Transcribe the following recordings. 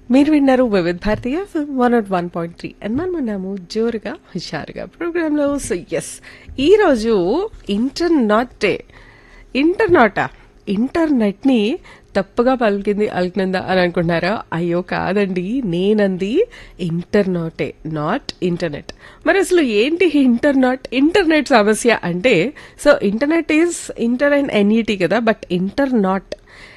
మీరు విన్నారు Vividh Bharati one naught one point three and మనం ఉన్నాము జోరుగా హుషారుగా ప్రోగ్రాంలో సో ఎస్ ఈరోజు ఇంటర్నాట్ డే ఇంటర్నాటా ఇంటర్నెట్ ని తప్పుగా పలికింది అల్కినందా అని అనుకుంటున్నారా అయ్యో కాదండి నేనంది ఇంటర్నాటే నాట్ ఇంటర్నెట్ మరి అసలు ఏంటి ఇంటర్నాట్ ఇంటర్నెట్ సమస్య అంటే so internet is inter and N E T కదా but internaut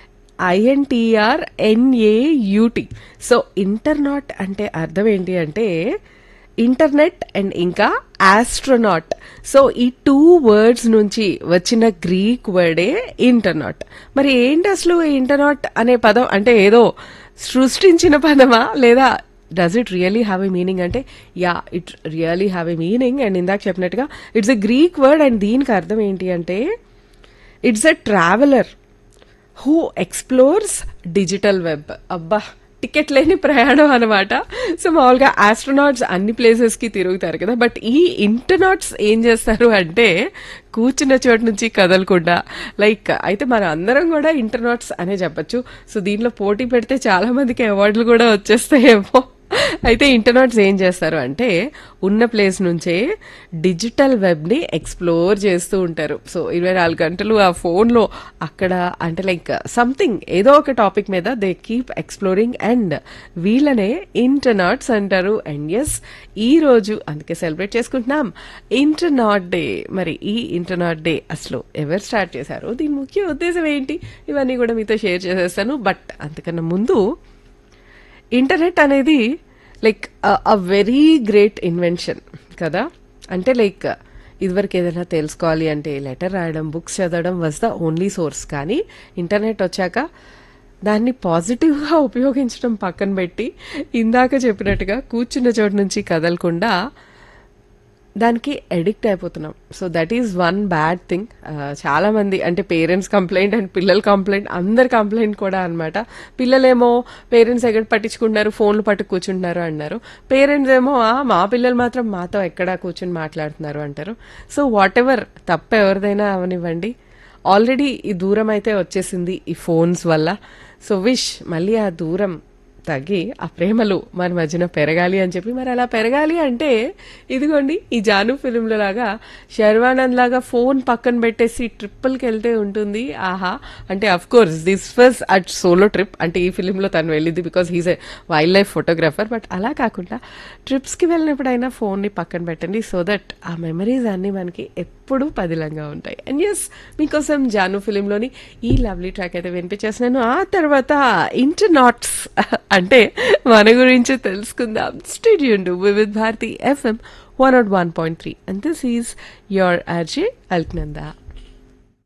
I N T R N A U T so internaut అంటే అర్థం ఏంటి అంటే ఇంటర్నెట్ అండ్ ఇంకా ఆస్ట్రోనాట్ సో ఈ టూ వర్డ్స్ నుంచి వచ్చిన గ్రీక్ వర్డే ఇంటర్నాట్ మరి ఏంటి అసలు ఇంటర్నాట్ అనే పదం అంటే ఏదో సృష్టించిన పదమా లేదా does it really have a meaning అంటే yeah it really have a meaning and ఇందాక చెప్పినట్టుగా it's a Greek word and దీనికి అర్థం ఏంటి అంటే it's a traveller who explores digital web అబ్బా టికెట్ లేని ప్రయాణం అనమాట సో మామూలుగా ఆస్ట్రోనాట్స్ అన్ని ప్లేసెస్కి తిరుగుతారు కదా బట్ ఈ ఇంటర్నాట్స్ ఏం చేస్తారు అంటే కూర్చున్న చోటు నుంచి కదలకుండా లైక్ అయితే మన అందరం కూడా ఇంటర్నాట్స్ అనే చెప్పొచ్చు సో దీంట్లో పోటీ పెడితే చాలా మందికి అవార్డులు కూడా వచ్చేస్తాయేమో అయితే ఇంటర్నాట్స్ ఏం చేస్తారు అంటే ఉన్న ప్లేస్ నుంచే డిజిటల్ వెబ్ని ఎక్స్ప్లోర్ చేస్తూ ఉంటారు సో ఇరవై నాలుగు గంటలు ఆ ఫోన్లో అక్కడ అంటే లైక్ సంథింగ్ ఏదో ఒక టాపిక్ మీద దే కీప్ ఎక్స్ప్లోరింగ్ అండ్ వీళ్ళనే ఇంటర్నాట్స్ అంటారు అండ్ ఎస్ ఈ రోజు అందుకే సెలబ్రేట్ చేసుకుంటున్నాం ఇంటర్నాట్ డే మరి ఈ ఇంటర్నాట్ డే అసలు ఎవరు స్టార్ట్ చేశారు దీని ముఖ్య ఉద్దేశం ఏంటి ఇవన్నీ కూడా మీతో షేర్ చేసేస్తాను బట్ అంతకన్నా ముందు ఇంటర్నెట్ అనేది like a very great invention కదా అంటే లైక్ ఇదివరకు ఏదైనా తెలుసుకోవాలి అంటే లెటర్ రాయడం బుక్స్ చదవడం వాజ్ ద ఓన్లీ సోర్స్ కానీ ఇంటర్నెట్ వచ్చాక దాన్ని పాజిటివ్గా ఉపయోగించడం పక్కన పెట్టి ఇందాక చెప్పినట్టుగా కూర్చున్న చోటు నుంచి కదలకుండా దానికి ఎడిక్ట్ అయిపోతున్నాం so that is one bad thing చాలా మంది అంటే పేరెంట్స్ కంప్లైంట్ అండ్ పిల్లల కంప్లైంట్ అందరి కంప్లైంట్ కూడా అనమాట పిల్లలేమో పేరెంట్స్ ఎక్కడ పట్టించుకుంటున్నారు ఫోన్లు పట్టు కూర్చుంటున్నారు అన్నారు పేరెంట్స్ ఏమో "ఆ, మా పిల్లలు మాత్రం మాతో ఎక్కడ కూర్చుని మాట్లాడుతున్నారు అంటారు సో వాట్ ఎవర్ తప్ప ఎవరిదైనా అవనివ్వండి ఆల్రెడీ ఈ దూరం అయితే వచ్చేసింది ఈ ఫోన్స్ వల్ల సో విష్ మళ్ళీ ఆ దూరం తగ్గి ఆ ప్రేమలు మన మధ్యన పెరగాలి అని చెప్పి మరి అలా పెరగాలి అంటే ఇదిగోండి ఈ జాను ఫిలింలో లాగా శర్వానంద్ లాగా ఫోన్ పక్కన పెట్టేసి ట్రిప్పులకి వెళ్తే ఉంటుంది ఆహా అంటే of course this was at solo trip అంటే ఈ ఫిలింలో తను వెళ్ళింది because he's a wildlife photographer but అలా కాకుండా ట్రిప్స్కి వెళ్ళినప్పుడైనా ఫోన్ని పక్కన పెట్టండి సో దట్ ఆ మెమరీస్ అన్నీ మనకి ఎప్పుడూ పదిలంగా ఉంటాయి అండ్ ఎస్ మీకోసం జాను ఫిలింలోని ఈ లవ్లీ ట్రాక్ అయితే వినిపించేస్తున్నాను ఆ తర్వాత ఇంటర్నాట్స్ అంటే మన గురించి తెలుసుకుందాం studio Vividh Bharati F M one naught one point three and this is your R J Alaknanda